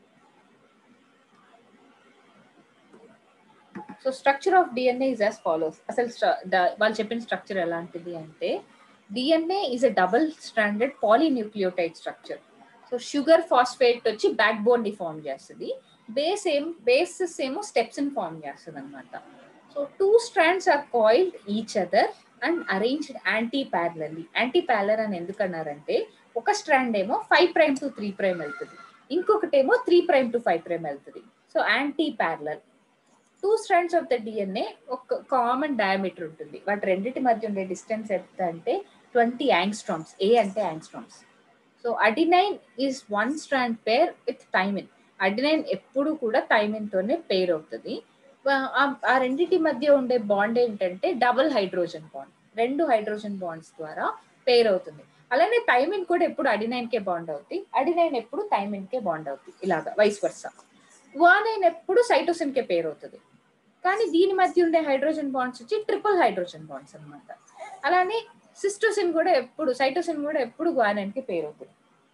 so structure of DNA is as follows అసలు వాళ్ళు చెప్పిన స్ట్రక్చర్ ఎలాంటిది అంటే DNA is a double stranded polynucleotide structure so sugar phosphate వచ్చి బ్యాక్ బోన్ ని ఫామ్ చేస్తుంది బేస్ ఏం బేసెస్ ఏమో స్టెప్స్ ని ఫామ్ చేస్తుంది అనమాట so two strands are coiled each other and arranged anti antiparallel antiparallel అని ఎందుకు అన్నారంటే ఒక స్ట్రాండ్ ఏమో five prime to three prime వెళ్తుంది ఇంకొకటి ఏమో three prime to five prime వెళ్తుంది so antiparallel two strands of the DNA ఒక కామన్ డయామీటర్ ఉంటుంది వాటి రెండింటి మధ్య ఉండే డిస్టెన్స్ ఎంత అంటే ట్వంటీ యాంగ్స్ట్రామ్స్ ఏ అంటే angstroms so adenine is one strand pair with thymine adenine ఎప్పుడు కూడా థైమిన్ తోనే పేర్ అవుతుంది ఆ- ఆ- ఆ రెండింటి మధ్య ఉండే బాండ్ ఏంటంటే డబుల్ హైడ్రోజన్ బాండ్ రెండు హైడ్రోజన్ బాండ్స్ ద్వారా పేర్ అవుతుంది అలానే థైమిన్ కూడా ఎప్పుడు అడినైన్ కే బాండ్ అవుతుంది అడినైన్ ఎప్పుడు థైమిన్ కే బాండ్ అవుతుంది ఇలాగా వైస్ వర్స గువానైన్ ఎప్పుడు సైటోసిన్ కే పేర్ అవుతుంది కానీ దీని మధ్య ఉండే హైడ్రోజన్ బాండ్స్ వచ్చి ట్రిపుల్ హైడ్రోజన్ బాండ్స్ అన్నమాట అలానే సిస్టోసిన్ కూడా ఎప్పుడు సైటోసిన్ కూడా ఎప్పుడు గువానైన్ కి పేర్ అవుతుంది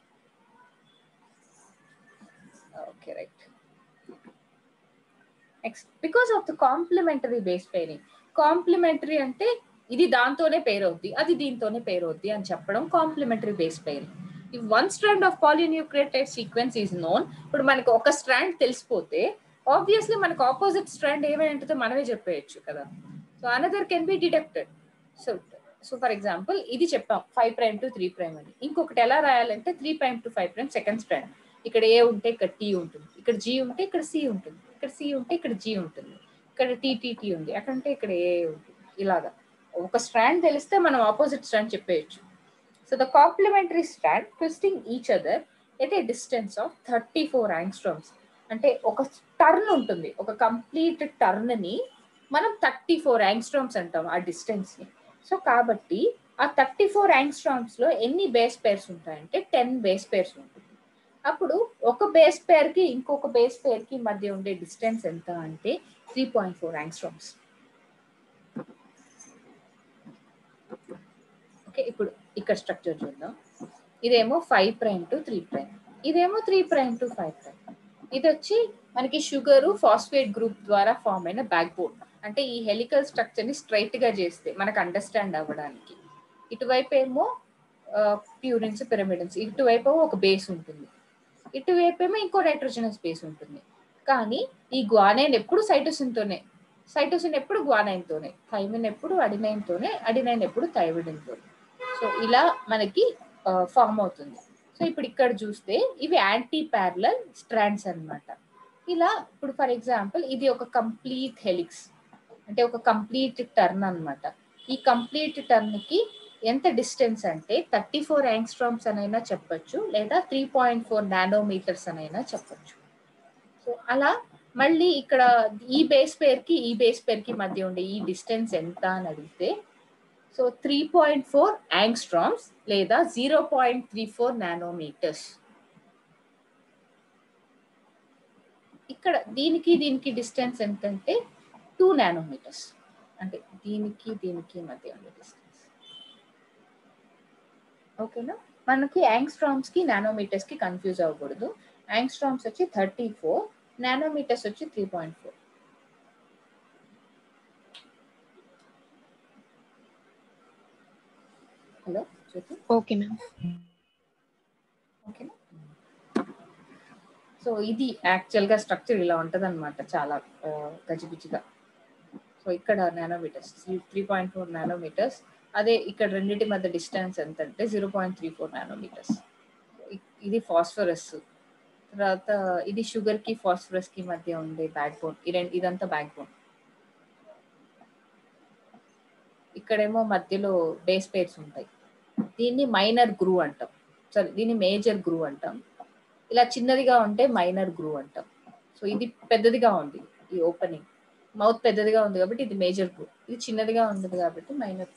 okay right next because of the complementary base pairing complementary అంటే ఇది దాంతోనే పేరు అవుద్ది అది దీంతోనే పేరు అవుద్ది అని చెప్పడం కాంప్లిమెంటరీ బేస్ పేరింగ్ ఈ one strand of polynucleotide sequence is known ఇప్పుడు మనకు ఒక స్ట్రాండ్ తెలిసిపోతే ఆబ్వియస్లీ మనకు ఆపోజిట్ స్ట్రాండ్ ఏమై ఉంటుందో మనమే చెప్పేయచ్చు కదా so another can be detected so so for example ఇది చెప్పాం five prime to three prime అని ఇంకొకటి ఎలా రాయాలంటే three prime to five prime second strand ఇక్కడ ఏ ఉంటే ఇక్కడ టీ ఉంటుంది ఇక్కడ జీ ఉంటే ఇక్కడ సి ఉంటుంది ఇక్కడ సి ఉంటే ఇక్కడ జీ ఉంటుంది ఇక్కడ టీటీటీ ఉంది అక్కడ ఉంటే ఇక్కడ ఏ ఉంటుంది ఇలాగా ఒక స్ట్రాండ్ తెలిస్తే మనం ఆపోజిట్ స్ట్రాండ్ చెప్పేయచ్చు so the complementary strand twisting each other at a distance of thirty four angstroms అంటే ఒక టర్న్ ఉంటుంది ఒక కంప్లీట్ టర్న్ ని మనం థర్టీ ఫోర్ యాంగ్స్ట్రామ్స్ అంటాం ఆ డిస్టెన్స్ ని సో కాబట్టి ఆ థర్టీ ఫోర్ యాంగ్స్ట్రామ్స్ లో ఎన్ని బేస్ పేర్స్ ఉంటాయంటే టెన్ బేస్ పేర్స్ ఉంటుంది అప్పుడు ఒక బేస్ పేర్ కి ఇంకొక బేస్ పేర్ కి మధ్య ఉండే డిస్టెన్స్ ఎంత అంటే three point four angstroms okay ఇప్పుడు ఇక్కడ స్ట్రక్చర్ చూద్దాం ఇదేమో five prime to three prime ఇదేమో three prime to five prime ఇది వచ్చి మనకి షుగర్ ఫాస్ఫేట్ గ్రూప్ ద్వారా ఫామ్ అయిన బ్యాక్ బోన్ అంటే ఈ హెలికల్ స్ట్రక్చర్ ని స్ట్రైట్ గా చేస్తే మనకు అండర్స్టాండ్ అవ్వడానికి ఇటువైపు ఏమో ప్యూరిన్స్ పిరమిడన్స్ ఇటువైపు ఏమో ఒక బేస్ ఉంటుంది ఇటువైపు ఏమో ఇంకో నైట్రోజనస్ బేస్ ఉంటుంది కానీ ఈ గ్వానైన్ ఎప్పుడు సైటోసిన్ తోనే సైటోసిన్ ఎప్పుడు గ్వానైన్ తోనే థైమిన్ ఎప్పుడు అడినైన్ తోనే అడినైన్ ఎప్పుడు థైమిడిన్ తోనే సో ఇలా మనకి ఫామ్ అవుతుంది సో ఇప్పుడు ఇక్కడ చూస్తే ఇవి యాంటీ ప్యారలల్ స్ట్రాండ్స్ అన్నమాట ఇలా ఇప్పుడు ఫర్ ఎగ్జాంపుల్ ఇది ఒక కంప్లీట్ హెలిక్స్ అంటే ఒక కంప్లీట్ టర్న్ అన్నమాట ఈ కంప్లీట్ టర్న్ కి ఎంత డిస్టెన్స్ అంటే థర్టీ ఫోర్ యాంగ్స్ట్రామ్స్ అనైనా చెప్పొచ్చు లేదా త్రీ పాయింట్ ఫోర్ నానోమీటర్స్ అనైనా చెప్పొచ్చు సో అలా మళ్ళీ ఇక్కడ ఈ బేస్ పేర్ కి ఈ బేస్ పేర్ కి మధ్య ఉండే ఈ డిస్టెన్స్ ఎంత అని అడిగితే so three point four angstroms లేదా zero point three four nanometers ఇక్కడ దీనికి దీనికి డిస్టెన్స్ ఎంతంటే టూ నానోమీటర్స్ అంటే దీనికి దీనికి మధ్య ఉండే డిస్టెన్స్ ఓకేనా మనకి యాంగ్స్ట్రామ్స్ కి నానోమీటర్స్ కి కన్ఫ్యూజ్ అవ్వకూడదు యాంగ్స్ట్రామ్స్ వచ్చి థర్టీ ఫోర్ నానోమీటర్స్ వచ్చి three point four hello Jyothi okay ma'am ఓకేనా సో ఇది యాక్చువల్ గా స్ట్రక్చర్ ఇలా ఉంటది అనమాట చాలా ఆ, గజిబిజిగా సో ఇక్కడ nanometers three point four nanometers అదే ఇక్కడ రెండింటి మధ్య డిస్టెన్స్ ఎంత అంటే zero point three four nanometers ఇది ఫాస్ఫరస్ తర్వాత ఇది షుగర్ కి ఫాస్ఫరస్ కి మధ్య ఉండే బ్యాక్ బోన్ ఇదంతా బ్యాక్ బోన్ ఇక్కడేమో మధ్యలో బేస్ పేర్స్ ఉంటాయి దీన్ని మైనర్ గ్రూ అంటాం సరే దీన్ని మేజర్ గ్రూ అంటాం ఇలా చిన్నదిగా ఉంటే మైనర్ గ్రూ అంటాం సో ఇది పెద్దదిగా ఉంది ఈ ఓపెనింగ్ మౌత్ పెద్దదిగా ఉంది కాబట్టి ఇది మేజర్ గ్రూ ఇది చిన్నదిగా ఉంది కాబట్టి minor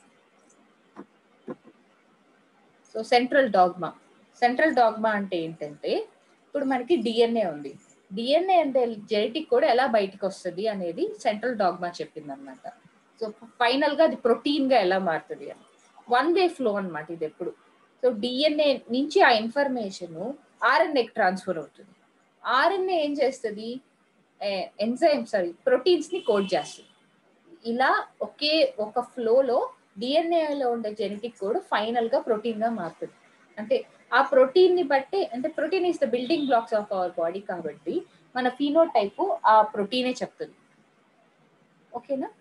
so central dogma central dogma అంటే ఏంటంటే ఇప్పుడు మనకి డిఎన్ఏ ఉంది డిఎన్ఏ అంటే జెనెటిక్ కూడా ఎలా బయటికి వస్తుంది అనేది సెంట్రల్ డాగ్మా చెప్పింది అనమాట సో ఫైనల్ గా అది ప్రోటీన్ గా ఎలా మారుతుంది అని వన్ వే ఫ్లో అన్నమాట ఇది ఎప్పుడు సో డిఎన్ఏ నుంచి ఆ ఇన్ఫర్మేషన్ ఆర్ఎన్ఏకి ట్రాన్స్ఫర్ అవుతుంది ఆర్ఎన్ఏ ఏం చేస్తుంది ఎంజైమ్ సారీ ప్రోటీన్స్ ని కోడ్ చేస్తుంది ఇలా ఒకే ఒక ఫ్లోలో డిఎన్ఏలో ఉండే జెనెటిక్ కోడ్ ఫైనల్ గా ప్రోటీన్ గా మారుతుంది అంటే ఆ ప్రోటీన్ ని బట్టి అంటే protein is the building blocks of our body కాబట్టి మన ఫీనోటైప్ ఆ ప్రోటీనే చెప్తుంది ఓకేనా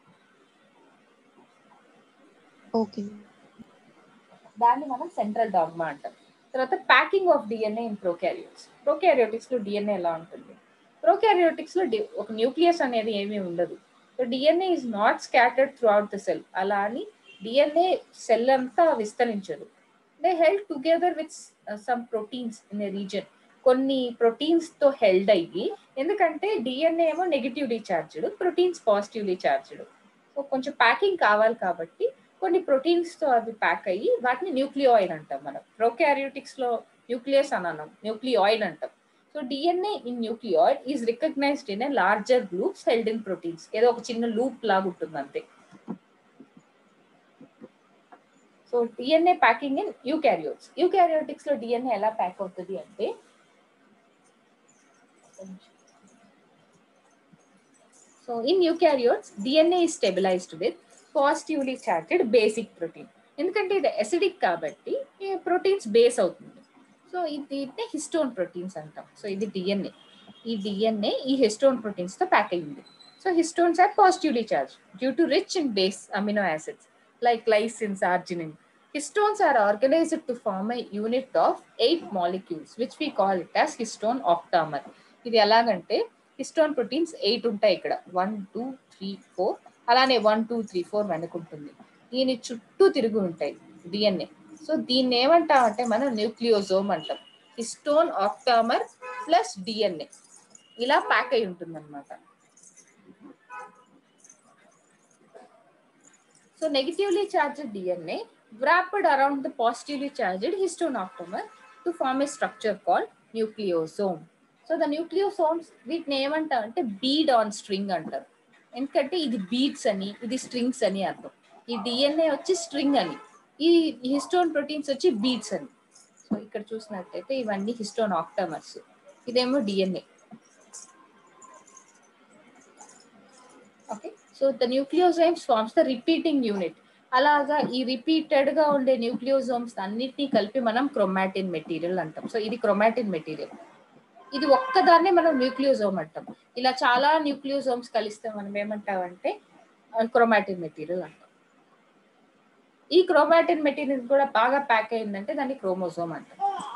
ఓకే మ్యామ్ దాన్ని మనం సెంట్రల్ డాగ్మా అంటాం తర్వాత packing of DNA in prokaryotes prokaryotics లో డిఎన్ఏ ఎలా ఉంటుంది ప్రోకారియోటిక్స్ లో డి- ఒక న్యూక్లియస్ అనేది ఏమీ ఉండదు so DNA is not scattered throughout the cell అలా అని డిఎన్ఏ సెల్ అంతా విస్తరించదు they held together with some proteins in a region కొన్ని ప్రోటీన్స్ తో హెల్డ్ అయ్యి ఎందుకంటే డిఎన్ఏ ఏమో negatively charged proteins positively charged so కొంచెం ప్యాకింగ్ కావాలి కాబట్టి కొన్ని ప్రోటీన్స్ తో అవి ప్యాక్ అయ్యి వాటిని న్యూక్లియాయిడ్ అంటాం మనం ప్రోకారియోటిక్స్ లో న్యూక్లియస్ అని అన్నాం న్యూక్లియాయిడ్ అంటాం so DNA in nucleoid is recognized in a larger loops held in proteins ఏదో ఒక చిన్న లూప్ లాగా ఉంటుంది అంతే so DNA packing in eukaryotes eukaryotics లో డిఎన్ఏ ఎలా ప్యాక్ అవుతుంది అంటే so in eukaryotes DNA is stabilized with positively charged basic protein ఎందుకంటే ఇది అసిడిక్ కాబట్టి ప్రోటీన్స్ బేస్ అవుతుంది సో ఇది హిస్టోన్ ప్రోటీన్స్ అంటాం సో ఇది డిఎన్ఏ ఈ డిఎన్ఏ ఈ హిస్టోన్ ప్రోటీన్స్ తో ప్యాక్ అయ్యింది so histones are positively charge due to rich in base amino acids like lysines arginine histones are organized to form a unit of eight molecules which we call it as histone octamer ఇది ఎలాగంటే histone proteins eight ఉంటాయి ఇక్కడ one two three four అలానే one two three four వెనకుంటుంది దీని చుట్టూ తిరిగి ఉంటాయి డిఎన్ఏ సో దీన్ని ఏమంటామంటే మనం న్యూక్లియోజోమ్ అంటాం హిస్టోన్ ఆక్టామర్ ప్లస్ డిఎన్ఏ ఇలా ప్యాక్ అయి ఉంటుంది అనమాట so negatively charged DNA wrapped around the positively charged histone octamer to form a structure called nucleosome. So the nucleosomes వీటిని ఏమంటారు అంటే బీడ్ ఆన్ స్ట్రింగ్ అంటారు ఎందుకంటే ఇది బీడ్స్ అని ఇది స్ట్రింగ్స్ అని అర్థం ఈ డిఎన్ఏ వచ్చి స్ట్రింగ్ అని ఈ హిస్టోన్ ప్రోటీన్స్ వచ్చి బీడ్స్ అని సో ఇక్కడ చూసినట్టయితే ఇవన్నీ హిస్టోన్ ఆక్టమర్స్ ఇదేమో DNA okay so the nucleosomes forms the repeating unit అలాగా ఈ రిపీటెడ్ గా ఉండే న్యూక్లియోజోమ్స్ అన్నిటినీ కలిపి మనం క్రొమాటిన్ మెటీరియల్ అంటాం సో ఇది క్రొమాటిన్ మెటీరియల్ ఇది ఒక్కదాన్నే మనం న్యూక్లియోజోమ్ అంటాం ఇలా చాలా న్యూక్లియోజోమ్స్ కలిస్తే మనం ఏమంటామంటే క్రొమాటిన్ మెటీరియల్ అంటాం ఈ క్రోమాటిన్ మెటీరియల్ కూడా బాగా ప్యాక్ అయిందంటే దాన్ని క్రోమోజోమ్ అంటాం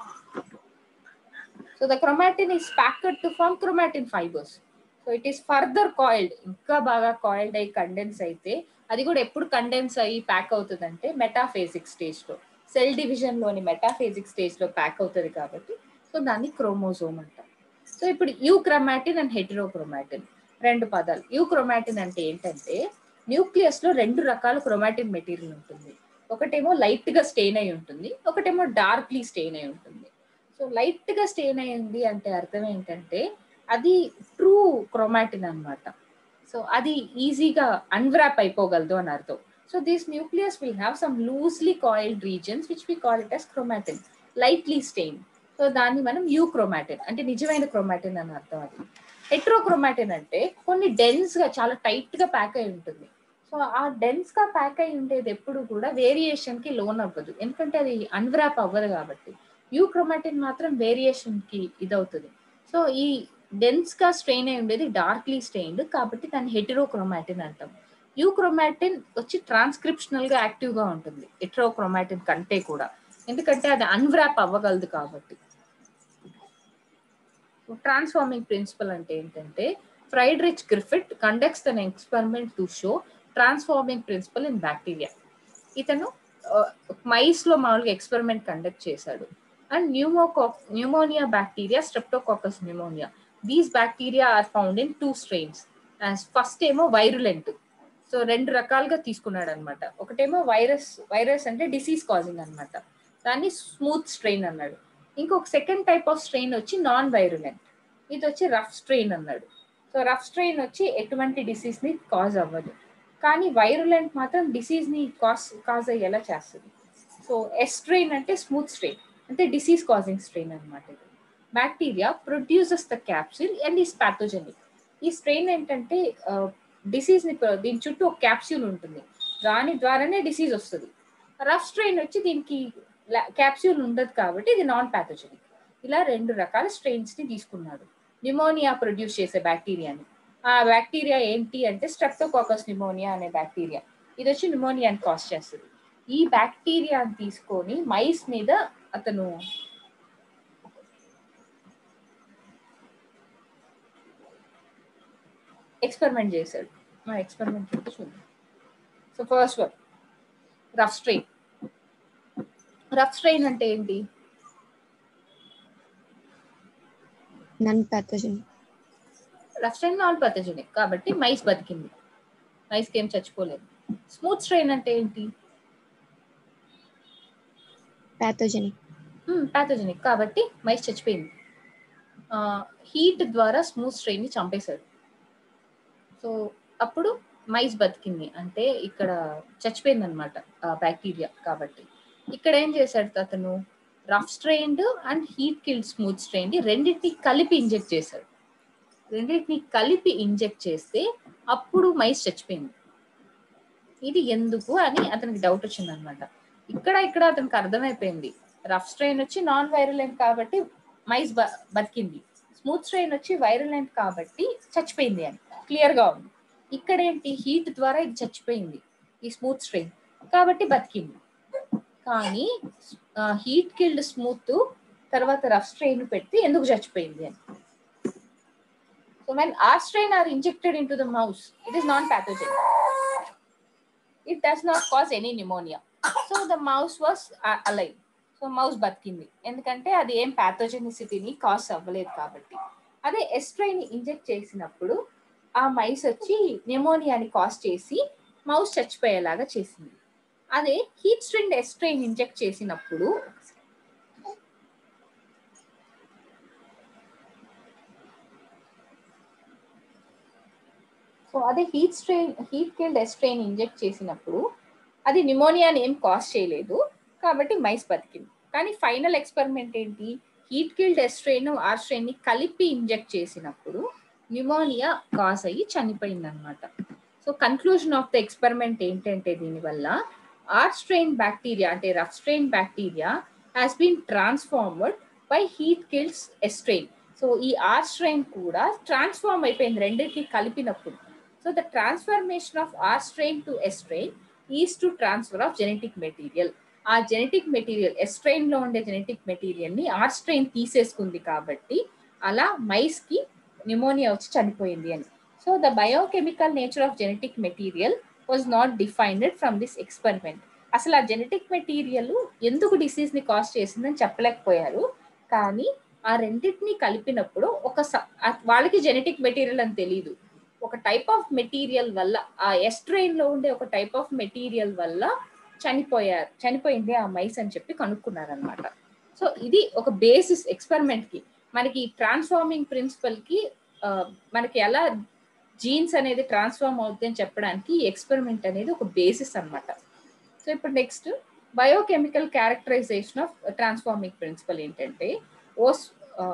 so the chromatin is packed to form chromatin fibres so it is further coiled ఇంకా బాగా కాయిల్డ్ అయ్యి కండెన్స్ అయితే అది కూడా ఎప్పుడు కండెన్స్ అయ్యి ప్యాక్ అవుతుంది అంటే మెటాఫేజిక్ స్టేజ్ లో సెల్ డివిజన్ లోని మెటాఫేజిక్ స్టేజ్ లో ప్యాక్ అవుతుంది కాబట్టి సో దాన్ని క్రోమోజోమ్ అంటాం సో ఇప్పుడు యూ క్రొమాటిన్ అండ్ హెటిరోక్రోమాటిన్ రెండు పదాలు యూ క్రోమాటిన్ అంటే ఏంటంటే న్యూక్లియస్ లో రెండు రకాల క్రోమాటిన్ మెటీరియల్ ఉంటుంది ఒకటేమో లైట్ గా స్టెయిన్ అయి ఉంటుంది ఒకటేమో డార్క్లీ స్టెయిన్ అయి ఉంటుంది సో లైట్ గా స్టెయిన్ అయింది అంటే అర్థం ఏంటంటే అది ట్రూ క్రోమాటిన్ అన్నమాట సో అది ఈజీగా అన్వ్రాప్ అయిపోగలదు అని అర్థం so this nucleus will have some loosely coiled regions which we call it as chromatin lightly stain so దాన్ని మనం యూ క్రోమాటిన్ అంటే నిజమైన క్రోమాటిన్ అని అర్థం అది హెట్రోక్రోమాటిన్ అంటే కొన్ని డెన్స్ గా చాలా టైట్ గా ప్యాక్ అయి ఉంటుంది సో ఆ డెన్స్ గా ప్యాక్ అయి ఉండేది ఎప్పుడు కూడా వేరియేషన్ కి లోన్ అవ్వదు ఎందుకంటే అది అన్వ్రాప్ అవ్వదు కాబట్టి యూ క్రోమాటిన్ మాత్రం వేరియేషన్ కి ఇదవుతుంది సో ఈ డెన్స్ గా స్ట్రెయిన్ అయి ఉండేది డార్క్లీ స్టెయిన్డ్ కాబట్టి దాన్ని హెటిరోక్రోమాటిన్ అంటాం యూ క్రోమాటిన్ వచ్చి ట్రాన్స్క్రిప్షనల్ గా యాక్టివ్ గా ఉంటుంది హెట్రోక్రోమాటిన్ కంటే కూడా ఎందుకంటే అది అన్వ్రాప్ అవ్వగలదు కాబట్టి ట్రాన్స్ఫార్మింగ్ ప్రిన్సిపల్ అంటే ఏంటంటే ఫ్రైడ్రిచ్ గ్రిఫిట్ కండక్ట్స్ తన experiment to show transforming principle in bacteria ఇతను మైస్ లో మామూలుగా ఎక్స్పెరిమెంట్ కండక్ట్ చేశాడు and pneumoco pneumonia bacteria streptococcus pneumonia these bacteria are found in two strains first ఏమో వైరులెంట్ సో రెండు రకాలుగా తీసుకున్నాడు అనమాట ఒకటేమో వైరస్ వైరస్ అంటే డిసీజ్ కాజింగ్ అనమాట దాన్ని స్మూత్ స్ట్రెయిన్ అన్నాడు ఇంకొక సెకండ్ టైప్ ఆఫ్ స్ట్రెయిన్ వచ్చి నాన్ వైరులెంట్ ఇది వచ్చి రఫ్ స్ట్రెయిన్ అన్నాడు సో రఫ్ స్ట్రెయిన్ వచ్చి ఎటువంటి డిసీజ్ ని కాజ్ అవ్వదు కానీ వైరులెంట్ మాత్రం డిసీజ్ ని కాజ్ కాజ్ అయ్యేలా చేస్తుంది సో ఎస్ స్ట్రెయిన్ అంటే స్మూత్ స్ట్రెయిన్ అంటే డిసీజ్ కాజింగ్ స్ట్రెయిన్ అనమాట ఇది bacteria produces the capsule and is pathogenic ఈ స్ట్రెయిన్ ఏంటంటే డిసీజ్ ని దీని చుట్టూ ఒక క్యాప్సూల్ ఉంటుంది దాని ద్వారానే డిసీజ్ వస్తుంది రఫ్ స్ట్రెయిన్ వచ్చి దీనికి క్యాప్సూల్ ఉండదు కాబట్టి ఇది నాన్ ప్యాథోజెనిక్ ఇలా రెండు రకాల స్ట్రెయిన్స్ ని తీసుకున్నాడు న్యూమోనియా ప్రొడ్యూస్ చేసే బ్యాక్టీరియాని ఆ బ్యాక్టీరియా ఏంటి అంటే స్ట్రెప్టోకాకస్ న్యూమోనియా అనే బ్యాక్టీరియా ఇది వచ్చి న్యూమోనియాని కాజ్ చేస్తుంది ఈ బ్యాక్టీరియాని తీసుకొని మైస్ మీద అతను ఎక్స్పెరిమెంట్ చేశాడు మా ఎక్స్పెరిమెంట్ ఏంటో చూద్దాం so first one rough strain rough strain అంటే ఏంటి non pathogen rough strain non pathogenic కాబట్టి మైస్ బతికింది మైస్కి ఏం చచ్చిపోలేదు స్మూత్ స్ట్రెయిన్ అంటే ఏంటి ప్యాథోజెనిక్ ప్యాథోజెనిక్ కాబట్టి మైస్ చచ్చిపోయింది హీట్ ద్వారా స్మూత్ స్ట్రెయిన్ని చంపేశాడు సో అప్పుడు మైస్ బతికింది అంటే ఇక్కడ చచ్చిపోయింది అనమాట బ్యాక్టీరియా కాబట్టి ఇక్కడ ఏం చేశాడు అతను rough strained and heat killed smooth strain రెండింటిని కలిపి ఇంజెక్ట్ చేశాడు రెండింటిని కలిపి ఇంజెక్ట్ చేస్తే అప్పుడు మైస్ చచ్చిపోయింది ఇది ఎందుకు అని అతనికి డౌట్ వచ్చింది అనమాట ఇక్కడ ఇక్కడ అతనికి అర్థమైపోయింది రఫ్ స్ట్రెయిన్ వచ్చి నాన్ వైరలెంట్ కాబట్టి మైస్ బ- బతికింది స్మూత్ స్ట్రెయిన్ వచ్చి వైరలెంట్ కాబట్టి చచ్చిపోయింది అని క్లియర్ గా ఉంది ఇక్కడ ఏంటి హీట్ ద్వారా ఇది చచ్చిపోయింది ఈ స్మూత్ స్ట్రెయిన్ కాబట్టి బతికింది కానీ హీట్ కిల్డ్ స్మూత్ తర్వాత రఫ్ స్ట్రెయిన్ పెట్టి ఎందుకు చచ్చిపోయింది అని so when R strain R injected into the mouse it is non pathogenic it does not cause any pneumonia so the mouse was alive so mouse బతికింది ఎందుకంటే అది ఏం ప్యాథోజెనిసిటీని cause అవ్వలేదు కాబట్టి అదే ఎస్ట్రైన్ ఇంజెక్ట్ చేసినప్పుడు ఆ మైస్ వచ్చి నిమోనియాని కాజ్ చేసి మౌస్ చచ్చిపోయేలాగా చేసింది అదే హీట్ స్ట్రెయిన్ ఎస్ట్రైన్ ఇంజెక్ట్ చేసినప్పుడు సో అదే heat strain heat killed S strain inject చేసినప్పుడు అది నిమోనియాని ఏం కాజ్ చేయలేదు కాబట్టి మైస్ బతికింది కానీ ఫైనల్ ఎక్స్పెరిమెంట్ ఏంటి heat killed S strain R strain ని కలిపి ఇంజెక్ట్ చేసినప్పుడు నిమోనియా కాజ్ అయ్యి చనిపోయింది అనమాట so conclusion of the experiment ఏంటంటే దీనివల్ల ఆర్ స్ట్రెయిన్ బ్యాక్టీరియా అంటే rough strain bacteria has been transformed by heat kills S strain so ఈ ఆర్ స్ట్రెయిన్ కూడా ట్రాన్స్ఫార్మ్ అయిపోయింది రెండింటిని కలిపినప్పుడు so the transformation of R strain to S strain is to transfer of genetic material ఆ genetic material S strain లో ఉండే genetic material ని R strain తీసేసుకుంది కాబట్టి అలా మైస్ కి నిమోనియా వచ్చి చనిపోయింది అని so the biochemical nature of genetic material was not defined from this experiment అసలు ఆ జెనెటిక్ మెటీరియల్ ఎందుకు డిసీజ్ ని కాజ్ చేసిందని చెప్పలేకపోయారు కానీ ఆ రెండింటిని కలిపినప్పుడు ఒక స- ఆ- వాళ్ళకి జెనెటిక్ మెటీరియల్ అని తెలియదు ఒక టైప్ ఆఫ్ మెటీరియల్ వల్ల ఆ ఎస్ట్రెయిన్ లో ఉండే ఒక టైప్ ఆఫ్ మెటీరియల్ వల్ల చనిపోయారు చనిపోయింది ఆ మైస్ అని చెప్పి కనుక్కున్నారనమాట సో ఇది ఒక బేసిస్ ఎక్స్పెరిమెంట్ కి మనకి ట్రాన్స్ఫార్మింగ్ ప్రిన్సిపల్ కి ఆ, మనకి ఎలా జీన్స్ అనేది ట్రాన్స్ఫార్మ్ అవుతుంది అని చెప్పడానికి ఈ ఎక్స్పెరిమెంట్ అనేది ఒక బేసిస్ అన్నమాట సో ఇప్పుడు next biochemical characterization of transforming principle ఏంటంటే ఓస్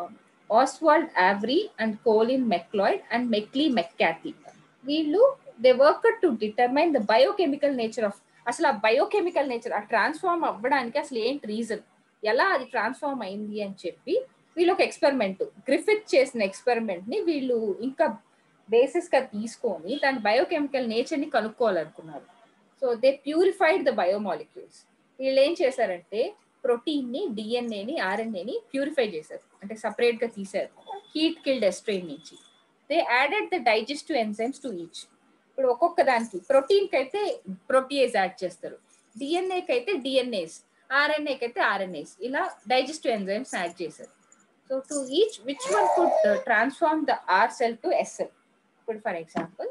Oswald Avery and Colin MacLeod and మెక్లీ మెక్కాథీ వీళ్ళు they work to determine the biochemical nature of అసలు ఆ బయోకెమికల్ నేచర్ ఆ ట్రాన్స్ఫార్మ్ అవ్వడానికి అసలు ఏంటి రీజన్ ఎలా అది ట్రాన్స్ఫార్మ్ అయింది అని చెప్పి వీళ్ళు ఒక ఎక్స్పెరిమెంట్ గ్రిఫిత్ చేసిన ఎక్స్పెరిమెంట్ ని వీళ్ళు ఇంకా బేసిస్ గా తీసుకొని దాని బయోకెమికల్ నేచర్ ని కనుక్కోవాలనుకున్నారు so they purified the biomolecules వీళ్ళు ఏం చేశారంటే ప్రోటీన్ ని డిఎన్ఏని ఆర్ఎన్ఏని ప్యూరిఫై చేశారు అంటే సపరేట్ గా తీశారు హీట్ కిల్డ్ ఎస్ట్రెయిన్ నుంచి they added the digestive enzymes to each ఇప్పుడు ఒక్కొక్క దానికి ప్రోటీన్ కి అయితే ప్రోటీయేజ్ యాడ్ చేస్తారు డిఎన్ఏకి అయితే డిఎన్ఏస్ ఆర్ఎన్ఏకి అయితే ఆర్ఎన్ఏస్ ఇలా డైజెస్టివ్ ఎంజైమ్స్ యాడ్ చేశారు so to each which one could transform the R cell to S cell ఇప్పుడు ఫర్ ఎగ్జాంపుల్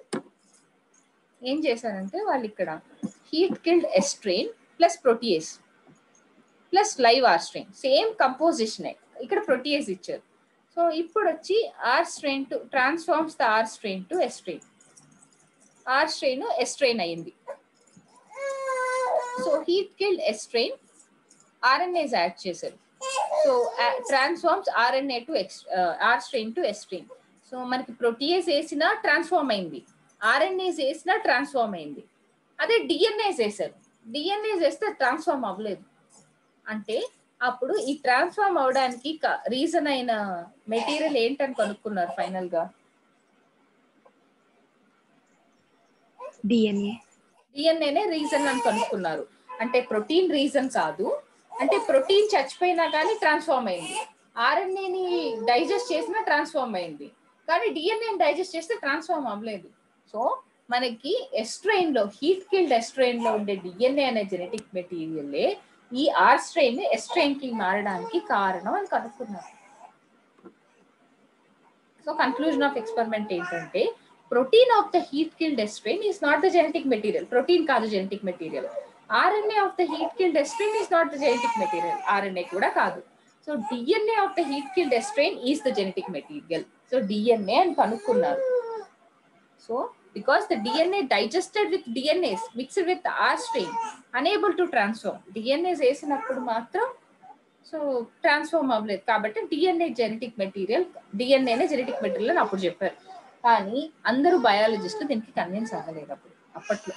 ఏం చేశారంటే వాళ్ళు ఇక్కడ heat killed S strain plus protease plus live R strain same composition ఇక్కడ protease ఇచ్చారు so ఇప్పుడు వచ్చి R strain to transforms the R strain to S strain R strain S strain అయింది so heat killed S strain RNase add చేశారు so transforms RNA to X are strain to S strain so మనకి protease వేసినా transform అయింది RNAs వేసినా transform అయింది అదే DNAs వేశారు DNAs వేస్తే ట్రాన్స్ఫార్మ్ అవ్వలేదు అంటే అప్పుడు ఈ ట్రాన్స్ఫార్మ్ అవడానికి రీజన్ అయిన మెటీరియల్ ఏంటని కనుక్కున్నారు ఫైనల్ గా డిఎన్ఏ డిఎన్ఏనే రీజన్ అని కనుక్కున్నారు అంటే ప్రోటీన్ రీజన్ కాదు అంటే ప్రోటీన్ చచ్చిపోయినా కానీ ట్రాన్స్ఫార్మ్ అయింది ఆర్ఎన్ఏని డైజెస్ట్ చేసినా ట్రాన్స్ఫార్మ్ అయింది కానీ డిఎన్ఏ డైజెస్ట్ చేస్తే ట్రాన్స్ఫార్మ్ అవ్వలేదు సో మనకి ఎస్ట్రెయిన్ లో హీట్ కిల్డ్ ఎస్ట్రెయిన్ లో ఉండే డిఎన్ఏ అనే జెనెటిక్ మెటీరియల్ ఈ ఆర్ స్ట్రెయిన్ ఎస్ట్రెయిన్ కి మారడానికి కారణం అని కనుక్కున్నారు సో కన్క్లూజన్ ఆఫ్ ఎక్స్పెరిమెంట్ ఏంటంటే protein of the heat killed S strain is not the genetic material protein కాదు genetic material RNA of the heat killed S strain is not the genetic material RNA కూడా కాదు so DNA of the heat killed S strain is the genetic material so DNA అని కనుక్కున్నారు so because the DNA digested with DNAs mixed with R strain, unable to transform. DNAs వేసినప్పుడు మాత్రం so transform అవ్వలేదు కాబట్టి DNA genetic material డిఎన్ఏనే genetic material అని అప్పుడు చెప్పారు కానీ అందరూ బయాలజిస్టులు దీనికి కన్విన్స్ అవ్వలేదు అప్పుడు అప్పట్లో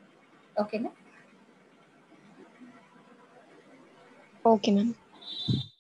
ఓకేనా ఓకే మ్యామ్